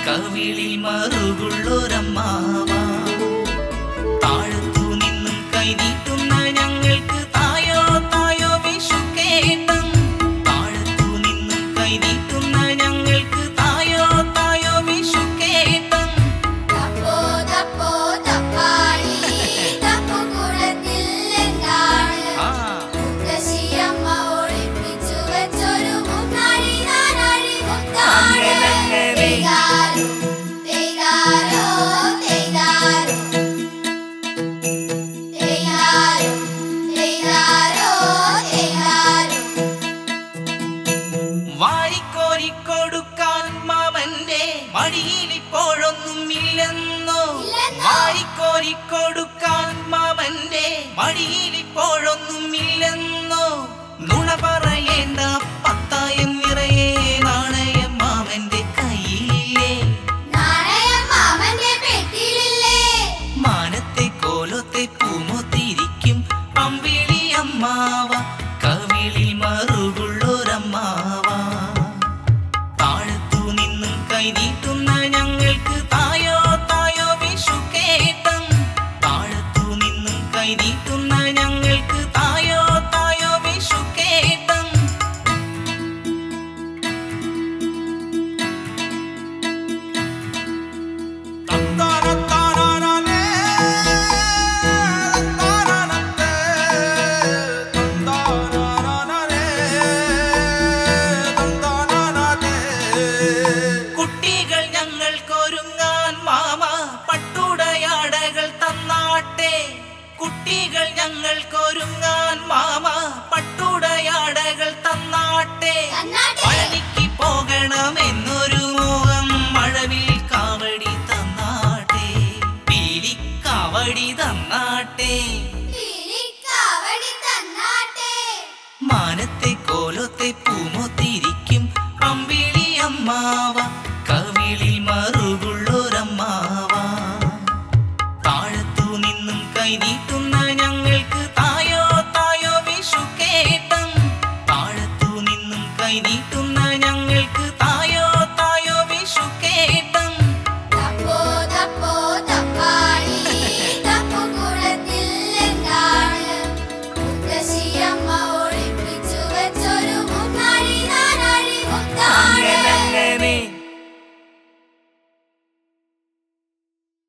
കവിളിൽ മറുകുള്ളൊരമ്മാവ താഴത്തു നിന്നും കൈനീട്ടുന്ന ഞങ്ങൾക്ക് തായോ തായോ വിഷുക്കേട്ടം താഴത്തു നിന്നും കൈനീട്ടുന്ന ഞങ്ങൾക്ക് തായോ തായോ വിഷുക്കേട്ടം തപ്പോ തപ്പോ തപ്പാളി തപ്പുകുളത്തിൽ എന്താണ് ആ മുത്തശ്ശിയമ്മ ഒളിപ്പിച്ചു വെച്ചൊരു മുന്നാഴി നാനാഴി മുത്താണ് അങ്ങനെ. തെയ്താരോ തെയ്താരോ തെയ്താരോ തെയ്താരോ തെയ്താരോ തെയ്താരോ വാരിക്കോരിക്കൊടുക്കാൻ മാമന്റെ മടിയിലിപ്പോഴൊന്നും ഇല്ലെന്നോ ഇല്ലെന്നോ? വാരിക്കോരിക്കൊടുക്കാൻ മാമന്റെ മടിയിലിപ്പോഴൊന്നും ഇല്ലെന്നോ നുണ പറയേണ്ട പത്തായം നിറയെ നാണയം മാമന്റെ കയ്യിലില്ലേ നാണയം മാമന്റെ പെട്ടിയിലില്ലേ മാനത്തെ കോലത്തെ പൂമൊത്തിരിക്കും അമ്പിളി അമ്മാവ കവിളിൽ മറുകുള്ളൊരമ്മാവ താഴത്തു നിന്നും കൈനീട്ടുന്ന ഞങ്ങൾക്ക് തായോ തായോ വിഷുക്കേട്ടം താഴത്തു നിന്നും കൈനീട്ടുന്ന ഞങ്ങൾക്ക് തായോ തായോ വിഷുക്കേട്ടം കുട്ടികൾ ഞങ്ങൾക്കൊരുങ്ങാൻ മാമ പട്ടുടയാടകൾ തന്നാട്ടെ കുട്ടികൾ ഞങ്ങൾക്കൊരുങ്ങാൻ മാമ പട്ടുടയാടകൾ തന്നാട്ടെ തന്നാട്ടെ. പഴനിക്ക് പോകണമെന്നൊരു മോഹം മഴവിൽ കാവടി തന്നാട്ടെ പീലിക്കാവടി തന്നാട്ടെ പീലിക്കാവടി തന്നാട്ടെ മാനത്തെ കോലത്തെ പൂമൊത്തിരിക്കും അമ്പിളി അമ്മാവ